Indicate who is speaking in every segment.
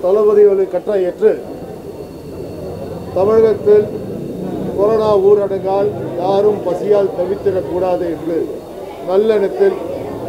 Speaker 1: தளபதிகளை கட்டளையேற்று தமிழகத்தில் கொரோனா ஊரடங்கால் யாரும் பசியால் தவித்திடக்கூடாது என்று நல்லெண்ணத்தில்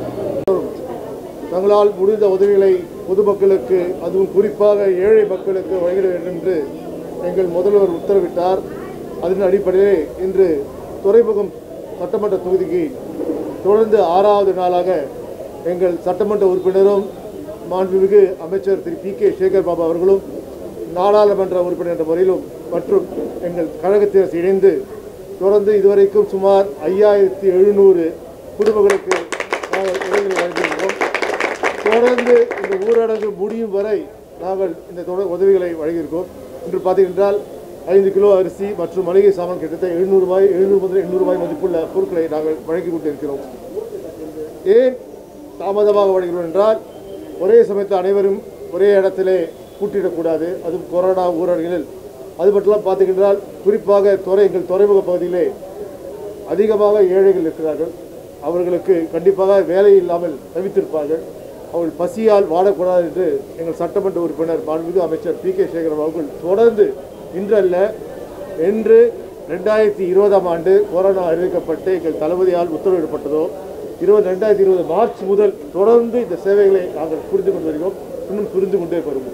Speaker 1: தங்களால் முடிந்த உதவிகளை பொதுமக்களுக்கு அதுவும் குறிப்பாக ஏழை மக்களுக்கு வழங்கிட வேண்டும் என்று எங்கள் முதல்வர் உத்தரவிட்டார் அதன் அடிப்படையிலே இன்று துறைமுகம் சட்டமன்ற தொகுதிக்கு தொடர்ந்து ஆறாவது நாளாக எங்கள் சட்டமன்ற உறுப்பினரும் மாண்புமிகு அமைச்சர் திரு பி கே சேகர் பாபு அவர்களும் நாடாளுமன்ற உறுப்பினர் என்ற முறையிலும் மற்றும் எங்கள் கழகத்தினர் இணைந்து தொடர்ந்து இதுவரைக்கும் சுமார் ஐயாயிரத்தி எழுநூறு குடும்பங்களுக்கு நாங்கள் உதவிகளை வழங்கியிருக்கிறோம் தொடர்ந்து இந்த ஊரடங்கு முடியும் வரை நாங்கள் இந்த தொடர் உதவிகளை வழங்கியிருக்கோம் இன்று பார்த்தீங்கன்றால் ஐந்து கிலோ அரிசி மற்றும் மளிகை சாமான் கிட்டத்தட்ட எழுநூறு ரூபாய் எழுநூறு முதல் எண்ணூறு ரூபாய் மதிப்புள்ள பொருட்களை நாங்கள் வழங்கி கொண்டிருக்கிறோம் ஏன் தாமதமாக வழங்குகிறோம் என்றால் ஒரே சமயத்தில் அனைவரும் ஒரே இடத்திலே கூட்டிடக்கூடாது அதுவும் கொரோனா ஊரடங்கில் அது மட்டும் பார்த்தீங்கன்றால் குறிப்பாக துறை எங்கள் துறைமுக பகுதியிலே அதிகமாக ஏழைகள் இருக்கிறார்கள் அவர்களுக்கு கண்டிப்பாக வேலை இல்லாமல் தவித்திருப்பார்கள் அவர்கள் பசியால் வாடக்கூடாது என்று எங்கள் சட்டமன்ற உறுப்பினர் மாண்புமிகு அமைச்சர் பி கே சேகரன் அவர்கள் தொடர்ந்து இன்றல்ல என்று ரெண்டாயிரத்தி இருபதாம் ஆண்டு கொரோனா அறிவிக்கப்பட்டு எங்கள் தளபதியால் உத்தரவிடப்பட்டதோ இருபது ரெண்டாயிரத்தி இருபது மார்ச் முதல் தொடர்ந்து இந்த சேவைகளை நாங்கள் புரிந்து கொண்டு வருகிறோம் இன்னும் புரிந்து கொண்டே வருவோம்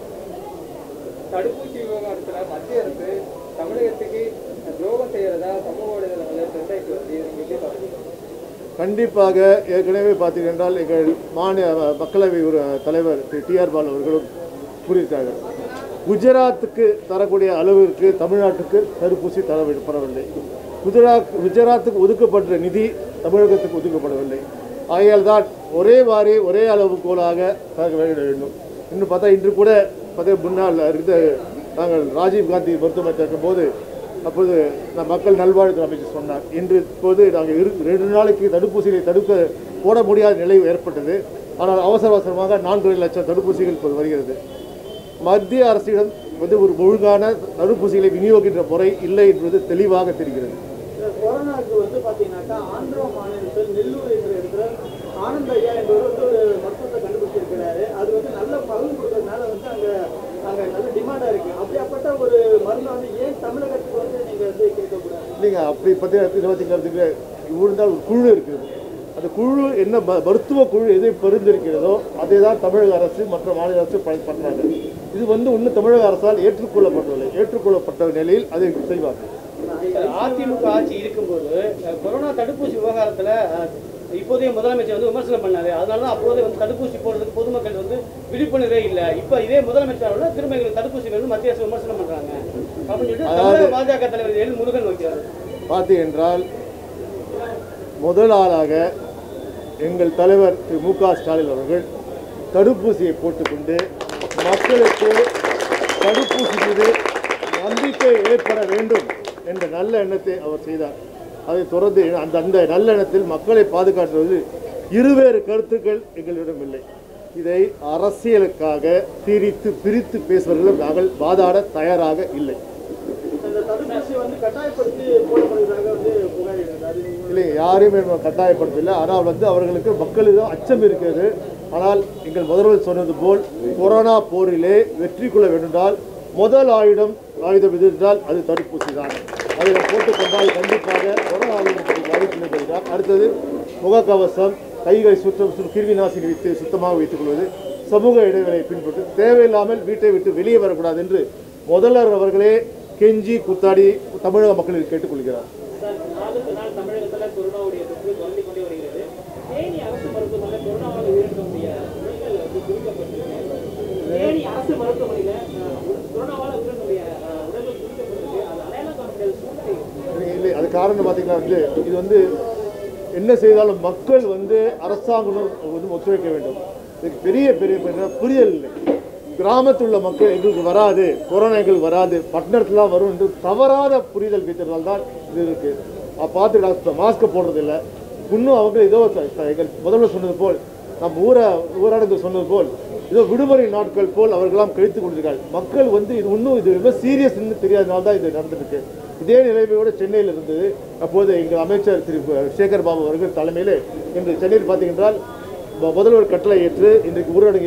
Speaker 2: தடுப்பூசி விவகாரத்துல மத்திய அரசு தமிழகத்துக்கு துரோகம் செய்யறதா சமூக வலைதளங்களில் ட்ரெண்டாயிட்டு வருது நீங்க எப்படி பாக்குறீங்க
Speaker 1: கண்டிப்பாக ஏற்கனவே பார்த்தீர்கள் என்றால் எங்கள் மாநில மக்களவை உறு- தலைவர் திரு டிஆர் பால் அவர்களும் கூறியிருக்கார்கள் குஜராத்துக்கு தரக்கூடிய அளவிற்கு தமிழ்நாட்டுக்கு தடுப்பூசி தரப்படவில்லை குஜராத் குஜராத்துக்கு ஒதுக்கப்பட்ட நிதி தமிழகத்துக்கு ஒதுக்கப்படவில்லை ஆகையால் தான் ஒரே வாரி ஒரே அளவுகோலாக தர வேண்டும் இன்னும் பார்த்தா இன்று கூட பார்த்தா முன்னால் இருந்த நாங்கள் ராஜீவ் காந்தி மருத்துவமனை திறக்கும் போது அப்போது நம் மக்கள் நல்வாழ்வுத்துறை அமைச்சர் சொன்னார் இன்று இப்போது நாங்கள் இரு ரெண்டு நாளைக்கு தடுப்பூசிகளை தடுக்க போட முடியாத நிலை ஏற்பட்டது ஆனால் அவசர அவசரமாக நான்கு லட்சம் தடுப்பூசிகள் இப்போது வருகிறது மத்திய அரசிடம் வந்து ஒரு ஒழுங்கான தடுப்பூசிகளை விநியோகிக்கின்ற முறை இல்லை என்பது தெளிவாக தெரிகிறது
Speaker 3: இந்த கொரோனாவுக்கு வந்து பார்த்தீங்கன்னாக்கா ஆந்திரா மாநிலத்தில் நெல்லூர் என்ற இடத்துல ஆனந்த் ஐயா என்பவர் வந்து ஒரு மருத்துவத்தை கண்டுபிடிச்சிருக்கிறாரு அது வந்து நல்ல பலன் கொடுக்கறதுனால வந்து அங்கே அங்கே நல்ல டிமாண்டாக இருக்கு அப்படியாப்பட்ட ஒரு மருந்தை வந்து ஏன் தமிழகத்துக்கு வந்து நீங்கள் வந்து கேட்கக்கூடாது
Speaker 1: இல்லைங்க அப்படி பற்றி இருபத்தி கருத்துக்கு இருந்தால் ஒரு குழு இருக்குது அந்த குழு என்ன ம- மருத்துவ குழு எதை பரிந்துரைக்கிறதோ அதை தான் தமிழக அரசு மற்ற மாநில அரசு ப- பண்றாங்க இது வந்து இன்னும் தமிழக அரசால் ஏற்றுக்கொள்ளப்படவில்லை ஏற்றுக்கொள்ளப்பட்ட நிலையில் அதை செய்வார்கள்
Speaker 4: அதிமுக ஆட்சி இருக்கும்போது அஹ், கொரோனா தடுப்பூசி விவகாரத்துல அஹ், இப்போதைய முதலமைச்சர் வந்து விமர்சனம் பண்ணாரு அதனால தான் அப்போதே வந்து தடுப்பூசி போடுறதுக்கு பொதுமக்கள் வந்து விழிப்புணர்வே இல்லை இப்போ இதே முதலமைச்சரோட திரும்ப எங்களுக்கு தடுப்பூசி வேணும் மத்திய அரசு விமர்சனம் பண்றாங்க அப்படின்னு சொல்லிட்டு தமிழக பாஜக தலைவர் எல் முருகன் வைக்கிறார்
Speaker 1: பார்த்தீங்க என்றால் முதல் ஆளாக எங்கள் தலைவர் திரு மு க ஸ்டாலின் அவர்கள் தடுப்பூசியை போட்டுக்கொண்டு மக்களுக்கு தடுப்பூசி மீது நம்பிக்கை ஏற்பட வேண்டும் என்ற நல்ல எண்ணத்தை அவர் செய்தார் அதை தொடர்ந்து அந்த அந்த நல்ல எண்ணத்தில் மக்களை பாதுகாத்துவது இருவேறு கருத்துக்கள் எங்களிடம் இல்லை இதை அரசியலுக்காக திரித்து பிரித்து பேசுவர்களும் நாங்கள் வாதாட தயாராக இல்லை
Speaker 3: அந்த தடுப்பூசி வந்து கட்டாயப்படுத்தி போடப்படுவதாக வந்து புகார் எழுது அது
Speaker 1: இல்லை யாரையுமே நம்ம கட்டாயப்படுத்தவில்லை ஆனால் வந்து அவர்களுக்கு மக்களிடம் அச்சம் இருக்கிறது ஆனால் எங்கள் முதல்வர் சொன்னது போல் கொரோனா போரிலே வெற்றி கொள்ள வேண்டுமென்றால் முதல் ஆயுதம் ஆயுதம் எது என்றால் அது தடுப்பூசி தான் அதை நாம் போட்டுக்கொண்டால் கண்டிப்பாக கொரோனா ஆயுதம் வாய்ப்பு என்பதுதான் அடுத்தது முகக்கவசம் கைகளை சுத்தம் சு- கிருமி நாசினி வைத்து சுத்தமாக வைத்துக் கொள்வது சமூக இடைவெளியை பின்பற்றி தேவையில்லாமல் வீட்டை விட்டு வெளியே வரக்கூடாது என்று முதல்வர் அவர்களே கெஞ்சி குத்தாடி தமிழக மக்களில் கேட்டுக்கொள்கிறார்
Speaker 3: சார் நாளுக்கு நாள் தமிழகத்தில் கொரோனாவுடைய தொற்று குறைந்து கொண்டே வருகிறது தேனி அரசு மருத்துவமனை கொரோனாவால் உயிரிழக்கக்கூடிய உடல்கள் வந்து குறிக்கப்பட்டிருக்கு தேனி அரசு மருத்துவமனையில் கொரோனாவால் உயிரிழக்கக்கூடிய அஹ், உடல்கள் குறிக்கப்பட்டிருக்கு அது அடையாளம் காண முடியாத சூழ்நிலை
Speaker 1: இல்லை, இல்லை அது காரணம் பார்த்தீங்கன்னா வந்து இது வந்து என்ன செய்தாலும் மக்கள் வந்து அரசாங்கம் வந்து ஒத்துழைக்க வேண்டும் இதுக்கு பெரிய பெரிய பெரிய புரியல் இல்லை கிராமத்தில் உள்ள மக்கள் எங்களுக்கு வராது கொரோனா எங்களுக்கு வராது பட்டணத்துலாம் வரும் என்று தவறான புரிதல் வைத்ததால் தான் இது இருக்கு அப்ப பார்த்து டாக்டர் மாஸ்க் போடுறது இல்லை இன்னும் அவங்க ஏதோ த- த- எங்கள் முதல்வர் சொன்னது போல் நம்ம ஊர ஊரடங்கு சொன்னது போல் ஏதோ விடுமுறை நாட்கள் போல் அவர்களெல்லாம் கழித்து கொண்டிருக்கார்கள் மக்கள் வந்து இது இன்னும் இது ரொம்ப சீரியஸ்ன்னு தெரியாதனால தான் இது நடந்துருக்கு இதே நிலைமையோடு சென்னையில் இருந்தது அப்போது எங்கள் அமைச்சர் திரு சேகர் பாபு அவர்கள் தலைமையில் இன்று சென்னையில் பார்த்தீங்கன்றால் ம- முதல்வர் கட்டளை ஏற்று இன்றைக்கு ஊரடங்கிலே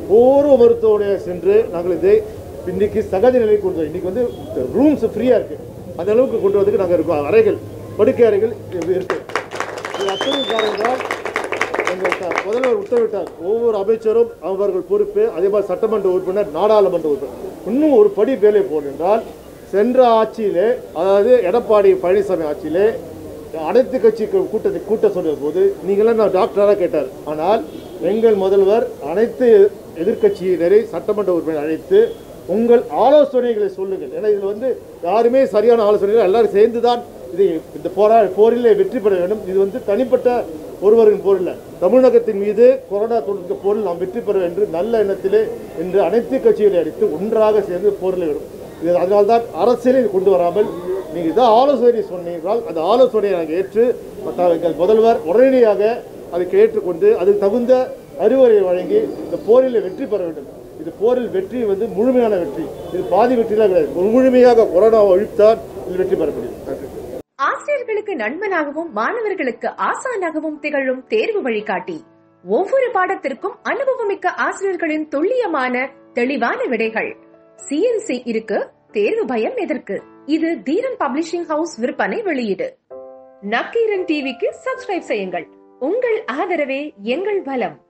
Speaker 1: ஒவ்வொரு மருத்துவமனையை சென்று நாங்கள் இதை இன்னைக்கு சகஜ நிலைக்கு கொண்டு வரோம். இன்னைக்கு வந்து ரூம்ஸ் ஃப்ரீயாக இருக்கு அந்த அளவுக்கு கொண்டு வரதுக்கு நாங்கள் இருக்கோம் அறைகள் படுக்கை அறைகள் இருக்கு இது அத்தனை காரணங்கள் எங்கள் த- முதல்வர் உத்தரவிட்டார் ஒவ்வொரு அமைச்சரும் அவர்கள் பொறுப்பு அதே மாதிரி சட்டமன்ற உறுப்பினர் நாடாளுமன்ற உறுப்பினர் இன்னும் ஒரு படி மேலே போனென்றால் சென்ற ஆட்சியிலே அதாவது எடப்பாடி பழனிசாமி ஆட்சியிலே அனைத்து கட்சி கூ- கூட்டத்தை கூட்ட சொன்ன போது நீங்களாம் நான் டாக்டராக கேட்டார் ஆனால் எங்கள் முதல்வர் அனைத்து எதிர்க்கட்சியினரை சட்டமன்ற உறுப்பினர் அழைத்து உங்கள் ஆலோசனைகளை சொல்லுங்கள் ஏன்னா இதில் வந்து யாருமே சரியான ஆலோசனைகள் எல்லாரும் சேர்ந்து தான் இது இந்த போரா போரில் வெற்றி பெற வேண்டும் இது வந்து தனிப்பட்ட ஒருவரின் போர் இல்லை தமிழகத்தின் மீது கொரோனா தொற்று போரில் நாம் வெற்றி பெற என்று நல்ல எண்ணத்திலே இன்று அனைத்து கட்சிகளை அடித்து ஒன்றாக சேர்ந்து போரில் விடும் இது அதனால்தான் அரசியலில் கொண்டு வராமல் நீங்கள் இதான் ஆலோசனை சொன்னீர்கள் அந்த ஆலோசனையை நாங்கள் ஏற்று மற்ற எங்கள் முதல்வர் உடனடியாக அதை ஏற்றுக்கொண்டு அதுக்கு தகுந்த அறிவுரை வழங்கி இந்த போரில் வெற்றி பெற வேண்டும் இது போரில் வெற்றி வந்து முழுமையான வெற்றி இது பாதி வெற்றிலாம் கிடையாது ஒரு முழுமையாக கொரோனாவை ஒழித்தால் இதில் வெற்றி பெற முடியும் நன்றி
Speaker 5: ஆசிரியர்களுக்கு நண்பனாகவும் மாணவர்களுக்கு ஆசானாகவும் திகழும் தேர்வு வழிகாட்டி ஒவ்வொரு பாடத்திற்கும் அனுபவமிக்க ஆசிரியர்களின் துல்லியமான தெளிவான விடைகள் சிஎன்சி இருக்கு தேர்வு பயம் எதற்கு இது தீரன் பப்ளிஷிங் ஹவுஸ் விற்பனை வெளியீடு நக்கீரன் டிவிக்கு சப்ஸ்கிரைப் செய்யுங்கள் உங்கள் ஆதரவே எங்கள் பலம்